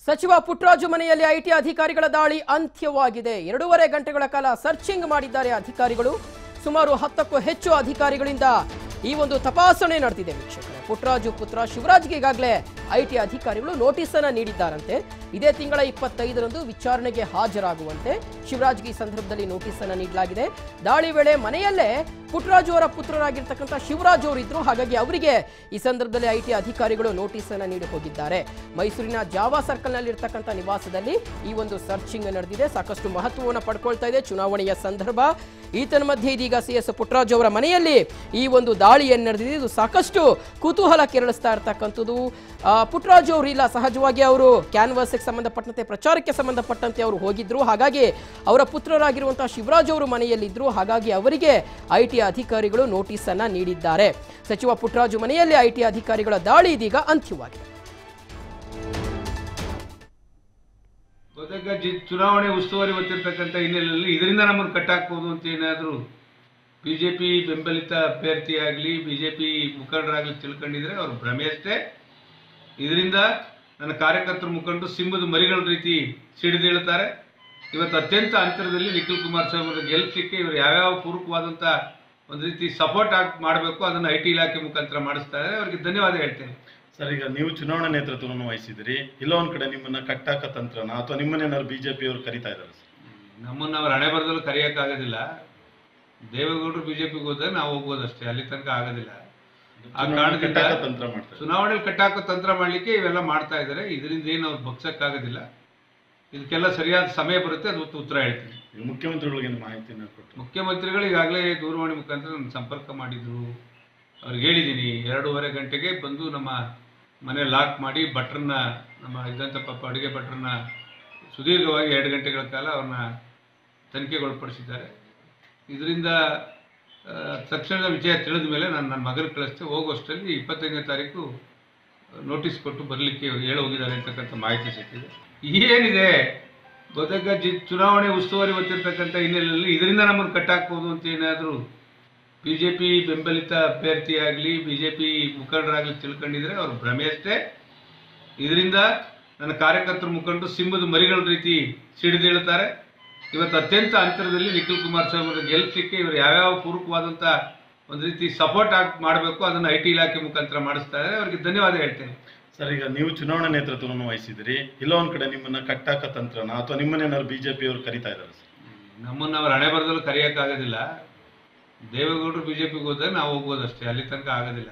ಸಚಿವ ಪುಟ್ಟರಾಜು ಮನೆಯಲ್ಲಿ ಐಟಿ ಅಧಿಕಾರಿಗಳ ದಾಳಿ ಅಂತ್ಯವಾಗಿದೆ ಎರಡೂವರೆ ಗಂಟೆಗಳ ಕಾಲ ಸರ್ಚಿಂಗ್ ಮಾಡಿದ್ದಾರೆ ಅಧಿಕಾರಿಗಳು ಸುಮಾರು ಹತ್ತಕ್ಕೂ ಹೆಚ್ಚು ಅಧಿಕಾರಿಗಳಿಂದ ಈ ಒಂದು ತಪಾಸಣೆ ನಡೆದಿದೆ ವೀಕ್ಷಕರೇ ಪುಟ್ಟರಾಜು ಪುತ್ರ ಶಿವರಾಜ್ಗೆ ಈಗಾಗಲೇ ಐಟಿ ಅಧಿಕಾರಿಗಳು ನೋಟಿಸ್ ಅನ್ನ ನೀಡಿದ್ದಾರಂತೆ ಇದೇ ತಿಂಗಳ ಇಪ್ಪತ್ತೈದರಂದು ವಿಚಾರಣೆಗೆ ಹಾಜರಾಗುವಂತೆ ಶಿವರಾಜ್ಗೆ ಈ ಸಂದರ್ಭದಲ್ಲಿ ನೋಟಿಸ್ ಅನ್ನ ನೀಡಲಾಗಿದೆ ದಾಳಿ ವೇಳೆ ಮನೆಯಲ್ಲೇ ಪುಟ್ಟರಾಜು ಅವರ ಪುತ್ರರಾಗಿರ್ತಕ್ಕಂಥ ಶಿವರಾಜ್ ಅವರು ಇದ್ರು ಹಾಗಾಗಿ ಅವರಿಗೆ ಈ ಸಂದರ್ಭದಲ್ಲಿ ಐಟಿ ಅಧಿಕಾರಿಗಳು ನೋಟಿಸ್ ಅನ್ನ ನೀಡಿ ಹೋಗಿದ್ದಾರೆ ಮೈಸೂರಿನ ಜಾವಾ ಸರ್ಕಲ್ ನಲ್ಲಿ ಇರ್ತಕ್ಕಂಥ ನಿವಾಸದಲ್ಲಿ ಈ ಒಂದು ಸರ್ಚಿಂಗ್ ನಡೆದಿದೆ ಸಾಕಷ್ಟು ಮಹತ್ವವನ್ನು ಪಡ್ಕೊಳ್ತಾ ಇದೆ ಚುನಾವಣೆಯ ಸಂದರ್ಭ ಈತನ ಮಧ್ಯೆ ಇದೀಗ ಸಿ ಎಸ್ ಪುಟ್ಟರಾಜು ಅವರ ಮನೆಯಲ್ಲಿ ಈ ಒಂದು ದಾಳಿ ಏನ್ ನಡೆದಿದೆ ಇದು ಸಾಕಷ್ಟು ಕುತೂಹಲ ಕೆರಳಿಸ್ತಾ ಇರ್ತಕ್ಕಂಥದ್ದು ಆ, ಪುಟ್ಟರಾಜು ಅವರು ಇಲ್ಲ ಸಹಜವಾಗಿ ಅವರು ಕ್ಯಾನ್ವಾಸ್ಗೆ ಸಂಬಂಧಪಟ್ಟಂತೆ ಪ್ರಚಾರಕ್ಕೆ ಸಂಬಂಧಪಟ್ಟಂತೆ ಅವರು ಹೋಗಿದ್ರು ಹಾಗಾಗಿ ಅವರ ಪುತ್ರರಾಗಿರುವಂತಹ ಶಿವರಾಜ್ ಅವರು ಮನೆಯಲ್ಲಿದ್ರು ಹಾಗಾಗಿ ಅವರಿಗೆ ಐಟಿ ಅಧಿಕಾರಿಗಳು ನೋಟಿಸ್ ಅನ್ನ ನೀಡಿದ್ದಾರೆ ಸಚಿವ ಪುಟ್ಟರಾಜು ಮನೆಯಲ್ಲಿ ಐಟಿ ಅಧಿಕಾರಿಗಳ ದಾಳಿ ಇದೀಗ ಅಂತ್ಯವಾಗಿದೆ ಗದಗ ಜಿ ಚುನಾವಣೆ ಉಸ್ತುವಾರಿ ಹೊತ್ತಿರ್ತಕ್ಕಂಥ ಹಿನ್ನೆಲೆಯಲ್ಲಿ ಇದರಿಂದ ನಮ್ಮನ್ನು ಕಟ್ಟಾಕ್ಬೋದು ಅಂತ ಏನಾದರೂ ಬಿ ಜೆ ಪಿ ಬೆಂಬಲಿತ ಅಭ್ಯರ್ಥಿಯಾಗಲಿ ಬಿ ಜೆ ಪಿ ಮುಖಂಡರಾಗಲಿ ತಿಳ್ಕೊಂಡಿದ್ರೆ ಅವ್ರ ಭ್ರಮೆ ಅಷ್ಟೇ ಇದರಿಂದ ನನ್ನ ಕಾರ್ಯಕರ್ತರ ಮುಖಂಡರು ಸಿಂಹದ ಮರಿಗಳ ರೀತಿ ಸಿಡಿದೇಳುತ್ತಾರೆ ಇವತ್ತು ಅತ್ಯಂತ ಅಂತರದಲ್ಲಿ ನಿಖಿಲ್ ಕುಮಾರಸ್ವಾಮಿ ಅವರು ಗೆಲ್ಲಿಸಲಿಕ್ಕೆ ಇವರು ಯಾವ್ಯಾವ ಪೂರಕವಾದಂಥ ಒಂದು ರೀತಿ ಸಪೋರ್ಟ್ ಆಗಿ ಮಾಡಬೇಕು ಅದನ್ನು ಐ ಟಿ ಇಲಾಖೆ ಮುಖಾಂತರ ಮಾಡಿಸ್ತಾರೆ ಅವರಿಗೆ ಧನ್ಯವಾದ ಹೇಳ್ತೇನೆ ಸರ್ ಈಗ ನೀವು ಚುನಾವಣಾ ನೇತೃತ್ವವನ್ನು ವಹಿಸಿದ್ರಿ ಇಲ್ಲ ಒಂದ್ ಕಡೆ ನಿಮ್ಮನ್ನ ಕಟ್ಟಾಕ ತಂತ್ರನ ಅಥವಾ ನಿಮ್ಮನ್ನೇನಾದ್ರು ಬಿಜೆಪಿ ಅವರು ಕರಿತಾ ಇದ್ದಾರೆ ಸರ್ ನಮ್ಮನ್ನು ಅವ್ರ ಹಣೆ ಬರದಲ್ಲೂ ಕರೆಯೋಕ್ಕಾಗೋದಿಲ್ಲ ದೇವೇಗೌಡರು ಬಿಜೆಪಿಗೆ ಹೋದ್ರೆ ನಾವು ಹೋಗ್ಬೋದಷ್ಟೇ ಅಲ್ಲಿ ತನಕ ಆಗೋದಿಲ್ಲ ಆ ಚುನಾವಣೆ ಕಾರಣದಿಂದ ಕಟ್ಟಾಕ ತಂತ್ರ ಮಾಡ್ತಾರೆ ಚುನಾವಣೆಯಲ್ಲಿ ಕಟ್ಟಾಕೋ ತಂತ್ರ ಮಾಡಲಿಕ್ಕೆ ಇವೆಲ್ಲ ಮಾಡ್ತಾ ಇದ್ದಾರೆ ಇದರಿಂದ ಏನು ಅವ್ರು ಬಗ್ಸಕ್ಕಾಗೋದಿಲ್ಲ ಇದಕ್ಕೆಲ್ಲ ಸರಿಯಾದ ಸಮಯ ಬರುತ್ತೆ ಅದು ಉತ್ತರ ಹೇಳ್ತೀನಿ ಈಗ ಮುಖ್ಯಮಂತ್ರಿಗಳಿಗೆ ಏನು ಮಾಹಿತಿನ ಕೊಟ್ಟು ಮುಖ್ಯಮಂತ್ರಿಗಳು ಈಗಾಗಲೇ ದೂರವಾಣಿ ಮುಖಾಂತರ ನನ್ನ ಸಂಪರ್ಕ ಮಾಡಿದ್ರು ಅವ್ರಿಗೆ ಹೇಳಿದ್ದೀನಿ ಎರಡೂವರೆ ಗಂಟೆಗೆ ಬಂದು ನಮ್ಮ ಮನೆ ಲಾಕ್ ಮಾಡಿ ಭಟ್ರನ್ನ ನಮ್ಮ ಇದ್ದಂಥ ಪಾಪ ಅಡುಗೆ ಭಟ್ರನ್ನ ಸುದೀರ್ಘವಾಗಿ ಎರಡು ಗಂಟೆಗಳ ಕಾಲ ಅವ್ರನ್ನ ತನಿಖೆಗೊಳಪಡಿಸಿದ್ದಾರೆ ಇದರಿಂದ ಆ, ತಕ್ಷಣದ ವಿಷಯ ತಿಳಿದ ಮೇಲೆ ನಾನು ನನ್ನ ಮಗನ ಕಳಿಸ್ತೆ ಹೋಗುವಷ್ಟರಲ್ಲಿ ಇಪ್ಪತ್ತೈದನೇ ತಾರೀಕು ನೋಟಿಸ್ ಕೊಟ್ಟು ಬರಲಿಕ್ಕೆ ಹೇಳಿ ಹೋಗಿದ್ದಾರೆ ಅಂತಕ್ಕಂಥ ಮಾಹಿತಿ ಸಿಕ್ಕಿದೆ ಏನಿದೆ ಗದಗ ಜಿ ಚುನಾವಣೆ ಉಸ್ತುವಾರಿ ಹೊತ್ತಿರ್ತಕ್ಕಂಥ ಹಿನ್ನೆಲೆಯಲ್ಲಿ ಇದರಿಂದ ನಮ್ಮನ್ನು ಕಟ್ಟಾಕ್ಬೋದು ಅಂತ ಏನಾದರೂ ಬಿ ಜೆ ಪಿ ಬೆಂಬಲಿತ ಅಭ್ಯರ್ಥಿಯಾಗಲಿ ಬಿ ಜೆ ಪಿ ಮುಖಂಡರಾಗಲಿ ತಿಳ್ಕೊಂಡಿದ್ರೆ ಅವ್ರ ಭ್ರಮೆ ಅಷ್ಟೇ ಇದರಿಂದ ನನ್ನ ಕಾರ್ಯಕರ್ತರ ಮುಖಂಡರು ಸಿಂಹದ ಮರಿಗಳ ರೀತಿ ಸಿಡಿದೇಳುತ್ತಾರೆ ಇವತ್ತು ಅತ್ಯಂತ ಅಂತರದಲ್ಲಿ ನಿಖಿಲ್ ಕುಮಾರಸ್ವಾಮಿ ಅವರು ಗೆಲ್ಲಿಸಲಿಕ್ಕೆ ಇವರು ಯಾವ್ಯಾವ ಪೂರಕವಾದಂಥ ಒಂದು ರೀತಿ ಸಪೋರ್ಟ್ ಆಗಿ ಮಾಡಬೇಕು ಅದನ್ನು ಐ ಟಿ ಇಲಾಖೆ ಮುಖಾಂತರ ಮಾಡಿಸ್ತಾರೆ ಅವರಿಗೆ ಧನ್ಯವಾದ ಹೇಳ್ತೇನೆ ಸರ್ ಈಗ ನೀವು ಚುನಾವಣಾ ನೇತೃತ್ವವನ್ನು ವಹಿಸಿದ್ರಿ ಇಲ್ಲ ಒಂದ್ ಕಡೆ ನಿಮ್ಮನ್ನ ಕಟ್ಟಾಕ ತಂತ್ರನ ಅಥವಾ ನಿಮ್ಮನ್ನೇನಾದ್ರು ಬಿಜೆಪಿ ಅವರು ಕರಿತಾ ಇದ್ದಾರೆ ಸರ್ ನಮ್ಮನ್ನು ಅವ್ರ ಹಣೆ ಬರದಲ್ಲೂ ಕರೆಯೋಕ್ಕಾಗೋದಿಲ್ಲ ದೇವೇಗೌಡರು ಬಿಜೆಪಿಗೆ ಹೋದ್ರೆ ನಾವು ಹೋಗ್ಬೋದಷ್ಟೇ ಅಲ್ಲಿ ತನಕ ಆಗೋದಿಲ್ಲ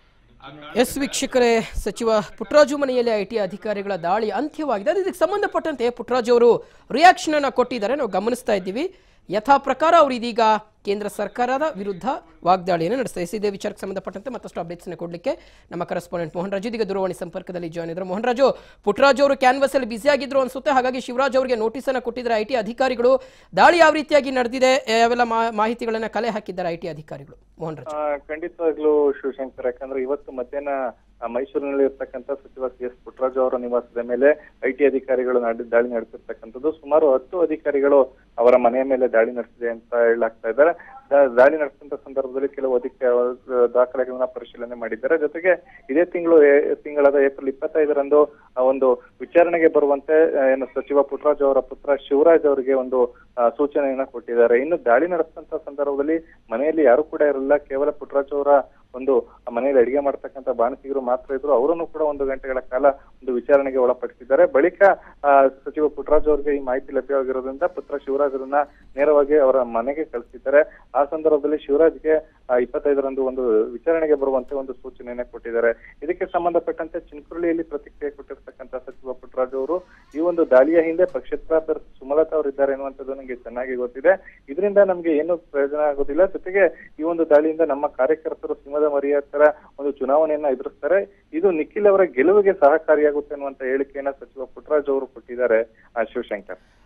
ಆ ಕಾರಣ- ಎಸ್ ವೀಕ್ಷಕರೇ ಸಚಿವ ಪುಟ್ಟರಾಜು ಮನೆಯಲ್ಲಿ ಐಟಿ ಅಧಿಕಾರಿಗಳ ದಾಳಿ ಅಂತ್ಯವಾಗಿದೆ ಅದು ಇದಕ್ಕೆ ಸಂಬಂಧಪಟ್ಟಂತೆ ಪುಟ್ಟರಾಜು ಅವರು ರಿಯಾಕ್ಷನ್ ಅನ್ನ ಕೊಟ್ಟಿದ್ದಾರೆ ನಾವು ಗಮನಿಸ್ತಾ ಇದ್ದೀವಿ ಯಥಾ ಪ್ರಕಾರ ಅವರು ಇದೀಗ ಕೇಂದ್ರ ಸರ್ಕಾರದ ವಿರುದ್ಧ ವಾಗ್ದಾಳಿಯನ್ನು ನಡೆಸ್ತಾರೆ ಎಸ್ ಇದೇ ವಿಚಾರಕ್ಕೆ ಸಂಬಂಧಪಟ್ಟಂತೆ ಮತ್ತಷ್ಟು ಅಪ್ಡೇಟ್ಸ್ ಕೊಡಲಿಕ್ಕೆ ನಮ್ಮ ಕರೆಸ್ಪಾಂಡೆಂಟ್ ಮೋಹನ್ ರಾಜು ಇದೀಗ ದೂರವಾಣಿ ಸಂಪರ್ಕದಲ್ಲಿ ಜಾಯ್ನ್ ಇದ್ರು ಮೋಹನ್ ರಾಜು ಪುಟ್ಟರಾಜು ಅವರು ಕ್ಯಾನ್ವಸ್ ಅಲ್ಲಿ ಬ್ಯುಸಿ ಆಗಿದ್ರು ಅನ್ಸುತ್ತೆ ಹಾಗಾಗಿ ಶಿವರಾಜ್ ಅವರಿಗೆ ನೋಟಿಸ್ ಅನ್ನ ಕೊಟ್ಟಿದ್ದಾರೆ ಐಟಿ ಅಧಿಕಾರಿಗಳು ದಾಳಿ ಯಾವ ರೀತಿಯಾಗಿ ನಡೆದಿದೆ ಯಾವೆಲ್ಲ ಮಾ- ಮಾಹಿತಿಗಳನ್ನ ಕಲೆ ಹಾಕಿದ್ದಾರೆ ಐಟಿ ಅಧಿಕಾರಿಗಳು ಮೋಹನ್ ರಾಜು ಆ, ಖಂಡಿತವಾಗ್ಲೂ ಶಿವಶಂಕರ್ ಯಾಕಂದ್ರೆ ಇವತ್ತು ಮಧ್ಯಾಹ್ನ ಆ, ಮೈಸೂರಿನಲ್ಲಿ ಇರ್ತಕ್ಕಂಥ ಸಚಿವ ಸಿ ಎಸ್ ಪುಟ್ಟರಾಜು ಅವರ ನಿವಾಸದ ಮೇಲೆ ಐಟಿ ಅಧಿಕಾರಿಗಳು ನಡೆ- ದಾಳಿ ನಡೆಸಿರ್ತಕ್ಕಂಥದ್ದು ಸುಮಾರು ಹತ್ತು ಅಧಿಕಾರಿಗಳು ಅವರ ಮನೆಯ ಮೇಲೆ ದಾಳಿ ನಡೆಸಿದೆ ಅಂತ ಹೇಳಲಾಗ್ತಾ ಇದ್ದಾರೆ ದಾ- ದಾಳಿ ನಡೆಸಿದಂತ ಸಂದರ್ಭದಲ್ಲಿ ಕೆಲವು ಅಧಿಕ ದಾಖಲೆಗಳನ್ನ ಪರಿಶೀಲನೆ ಮಾಡಿದ್ದಾರೆ ಜೊತೆಗೆ ಇದೇ ತಿಂಗಳು ಏ- ತಿಂಗಳಾದ ಏಪ್ರಿಲ್ ಇಪ್ಪತ್ತೈದರಂದು ಆ ಒಂದು ವಿಚಾರಣೆಗೆ ಬರುವಂತೆ ಆ, ಏನು ಸಚಿವ ಪುಟ್ಟರಾಜು ಅವರ ಪುತ್ರ ಶಿವರಾಜ್ ಅವರಿಗೆ ಒಂದು ಆ, ಸೂಚನೆಯನ್ನ ಕೊಟ್ಟಿದ್ದಾರೆ ಇನ್ನು ದಾಳಿ ನಡೆಸಿದಂತ ಸಂದರ್ಭದಲ್ಲಿ ಮನೆಯಲ್ಲಿ ಯಾರು ಕೂಡ ಇರಲಿಲ್ಲ ಕೇವಲ ಪುಟ್ಟರಾಜು ಅವರ ಒಂದು ಮನೆಯಲ್ಲಿ ಅಡಿಗೆ ಮಾಡ್ತಕ್ಕಂಥ ಬಾಣಸಿಗರು ಮಾತ್ರ ಇದ್ರು ಅವರನ್ನು ಕೂಡ ಒಂದು ಗಂಟೆಗಳ ಕಾಲ ಒಂದು ವಿಚಾರಣೆಗೆ ಒಳಪಡಿಸಿದ್ದಾರೆ ಬಳಿಕ ಆ, ಸಚಿವ ಪುಟ್ಟರಾಜು ಅವರಿಗೆ ಈ ಮಾಹಿತಿ ಲಭ್ಯವಾಗಿರೋದ್ರಿಂದ ಪುತ್ರ ಶಿವರಾಜರನ್ನ ನೇರವಾಗಿ ಅವರ ಮನೆಗೆ ಕಳಿಸಿದ್ದಾರೆ ಆ ಸಂದರ್ಭದಲ್ಲಿ ಶಿವರಾಜ್ಗೆ ಆ, ಇಪ್ಪತ್ತೈದರಂದು ಒಂದು ವಿಚಾರಣೆಗೆ ಬರುವಂತೆ ಒಂದು ಸೂಚನೆಯನ್ನ ಕೊಟ್ಟಿದ್ದಾರೆ ಇದಕ್ಕೆ ಸಂಬಂಧಪಟ್ಟಂತೆ ಚಿನ್ಕುರಳಿಯಲ್ಲಿ ಪ್ರತಿಕ್ರಿಯೆ ಕೊಟ್ಟಿರ್ತಕ್ಕಂಥ ಸಚಿವ ಪುಟ್ಟರಾಜು ಅವರು ಈ ಒಂದು ದಾಳಿಯ ಹಿಂದೆ ಪಕ್ಷೇತರ ಅಭ್ಯರ್ಥಿ ಸುಮಲತಾ ಅವರು ಇದ್ದಾರೆ ಎನ್ನುವಂಥದ್ದು ನನಗೆ ಚೆನ್ನಾಗಿ ಗೊತ್ತಿದೆ ಇದರಿಂದ ನಮ್ಗೆ ಏನು ಪ್ರಯೋಜನ ಆಗೋದಿಲ್ಲ ಜೊತೆಗೆ ಈ ಒಂದು ದಾಳಿಯಿಂದ ನಮ್ಮ ಕಾರ್ಯಕರ್ತರು ಸಿಂಹದ ಮರಿಯ ತರ ಒಂದು ಚುನಾವಣೆಯನ್ನ ಎದುರಿಸ್ತಾರೆ ಇದು ನಿಖಿಲ್ ಅವರ ಗೆಲುವಿಗೆ ಸಹಕಾರಿಯಾಗುತ್ತೆ ಅನ್ನುವಂತ ಹೇಳಿಕೆಯನ್ನ ಸಚಿವ ಪುಟ್ಟರಾಜು ಅವರು ಕೊಟ್ಟಿದ್ದಾರೆ ಆ, ಶಿವಶಂಕರ್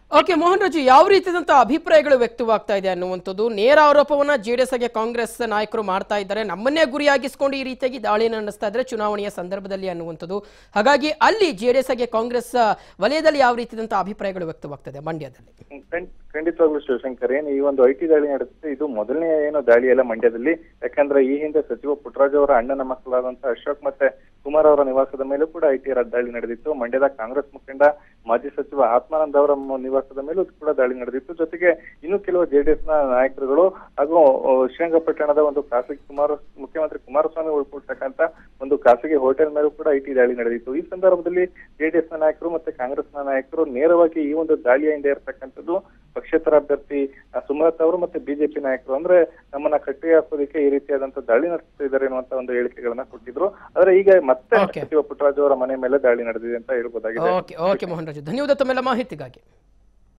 ಓಕೆ ಮೋಹನ್ ರಾಜು ಯಾವ ರೀತಿಯಾದಂತಹ ಅಭಿಪ್ರಾಯಗಳು ವ್ಯಕ್ತವಾಗ್ತಾ ಇದೆ ಅನ್ನುವಂಥದ್ದು ನೇರ ಆರೋಪವನ್ನ ಜೆಡಿಎಸ್ ಗೆ ಕಾಂಗ್ರೆಸ್ ನಾಯಕರು ಮಾಡ್ತಾ ಇದ್ದಾರೆ ನಮ್ಮನ್ನೇ ಗುರಿಯಾಗಿಸ್ಕೊಂಡು ಈ ರೀತಿಯಾಗಿ ದಾಳಿಯನ್ನು ನಡೆಸ್ತಾ ಇದ್ದಾರೆ ಚುನಾವಣೆಯ ಸಂದರ್ಭದಲ್ಲಿ ಅನ್ನುವಂಥದ್ದು ಹಾಗಾಗಿ ಅಲ್ಲಿ ಜೆಡಿಎಸ್ ಗೆ ಕಾಂಗ್ರೆಸ್ ವಲಯದಲ್ಲಿ ಯಾವ ರೀತಿಯಾದಂತಹ ಅಭಿಪ್ರಾಯಗಳು ವ್ಯಕ್ತವಾಗ್ತದೆ ಮಂಡ್ಯದಲ್ಲಿ ಖಂಡ್- ಖಂಡಿತವಾಗ್ಲೂ ಶಿವಶಂಕರ್ ಏನು ಈ ಒಂದು ಐ ಟಿ ದಾಳಿ ನಡೆಸುತ್ತೆ ಇದು ಮೊದಲನೇ ಏನು ದಾಳಿ ಅಲ್ಲ ಮಂಡ್ಯದಲ್ಲಿ ಯಾಕಂದ್ರೆ ಈ ಹಿಂದೆ ಸಚಿವ ಪುಟ್ಟರಾಜು ಅವರ ಅಣ್ಣನ ಮಕ್ಕಳಾದಂತಹ ಅಶೋಕ್ ಮತ್ತೆ ಕುಮಾರ್ ಅವರ ನಿವಾಸದ ಮೇಲೂ ಕೂಡ ಐ ಟಿ ದಾಳಿ ನಡೆದಿತ್ತು ಮಂಡ್ಯದ ಕಾಂಗ್ರೆಸ್ ಮುಖಂಡ ಮಾಜಿ ಸಚಿವ ಆತ್ಮಾನಂದ್ ಅವರ ಮ- ನಿವಾಸದ ಮೇಲೂ ಕೂಡ ದಾಳಿ ನಡೆದಿತ್ತು ಜೊತೆಗೆ ಇನ್ನು ಕೆಲವು ಜೆಡಿಎಸ್ ನ ನಾಯಕರುಗಳು ಹಾಗೂ ಆ, ಶ್ರೀರಂಗಪಟ್ಟಣದ ಒಂದು ಖಾಸಗಿ ಕುಮಾರ ಮುಖ್ಯಮಂತ್ರಿ ಕುಮಾರಸ್ವಾಮಿ ಉಳ್ಕೊಳ್ತಕ್ಕಂತ ಒಂದು ಖಾಸಗಿ ಹೋಟೆಲ್ ಮೇಲೂ ಕೂಡ ಐ ಟಿ ದಾಳಿ ನಡೆದಿತ್ತು ಈ ಸಂದರ್ಭದಲ್ಲಿ ಜೆಡಿಎಸ್ ನ ನಾಯಕರು ಮತ್ತೆ ಕಾಂಗ್ರೆಸ್ ನ ನಾಯಕರು ನೇರವಾಗಿ ಈ ಒಂದು ದಾಳಿಯ ಹಿಂದೆ ಇರತಕ್ಕಂಥದ್ದು ಪಕ್ಷೇತರ ಅಭ್ಯರ್ಥಿ ಆ, ಸುಮಲತಾ ಅವರು ಮತ್ತೆ ಬಿಜೆಪಿ ನಾಯಕರು ಅಂದ್ರೆ ನಮ್ಮನ್ನ ಕಟ್ಟಿ ಹಾಕೋದಕ್ಕೆ ಈ ರೀತಿಯಾದಂತ ದಾಳಿ ನಡೆಸ್ತಾ ಇದ್ದಾರೆ ಅನ್ನುವಂತ ಒಂದು ಹೇಳಿಕೆಗಳನ್ನ ಕೊಟ್ಟಿದ್ರು ಆದ್ರೆ ಈಗ ಮತ್ತೆ Okay. ಸಚಿವ ಪುಟ್ಟರಾಜು ಅವರ ಮನೆ ಮೇಲೆ ದಾಳಿ ನಡೆದಿದೆ ಅಂತ ಹೇಳ್ಬೋದಾಗಿದೆ ಓಕೆ ಓಕೆ ಮೋಹನ್ ರಾಜು ಧನ್ಯವಾದ ತಮ್ಮೆಲ್ಲ ಮಾಹಿತಿಗಾಗಿ